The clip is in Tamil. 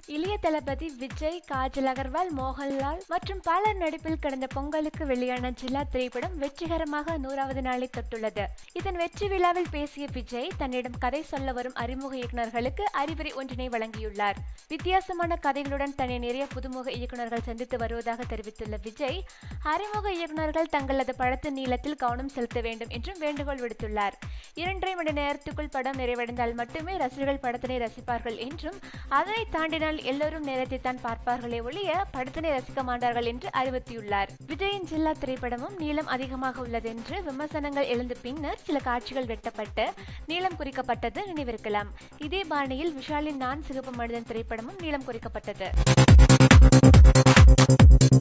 இளைய தளபதி விஜய் காஜல் அகர்வால் மோகன்லால் மற்றும் பலர் நடிப்பில் கடந்த பொங்கலுக்கு வெளியான ஜில்லா திரைப்படம் வெற்றிகரமாக நூறாவது நாளை தொட்டுள்ளது இதன் வெற்றி விழாவில் பேசிய விஜய் தன்னிடம் கதை சொல்ல வரும் அறிமுக இயக்குநர்களுக்கு அறிவுரை ஒன்றினை வழங்கியுள்ளார் வித்தியாசமான கதைகளுடன் தன்னை நிறைய புதுமுக இயக்குநர்கள் சந்தித்து வருவதாக தெரிவித்துள்ள விஜய் அறிமுக இயக்குநர்கள் தங்களது படத்தின் நீளத்தில் கவனம் செலுத்த வேண்டும் என்றும் வேண்டுகோள் விடுத்துள்ளார் இரண்டரை மணி நேரத்துக்குள் படம் நிறைவடைந்தால் மட்டுமே ரசிகர்கள் படத்தினை ரசிப்பார்கள் என்றும் அதனை தாண்டினால் எல்லோரும் நேரத்தை தான் பார்ப்பார்களே ஒழிய படத்தினை ரசிக்க மாட்டார்கள் என்று அறிவுறுத்தியுள்ளார் விஜயின் ஜில்லா திரைப்படமும் நீளம் அதிகமாக உள்ளதென்று விமர்சனங்கள் எழுந்த பின்னர் சில காட்சிகள் வெட்டப்பட்டு நீளம் குறிக்கப்பட்டது நினைவிருக்கலாம் இதே பாணியில் விஷாலின் நான் சிகப்பு மனிதன் திரைப்படமும் நீளம் குறிக்கப்பட்டது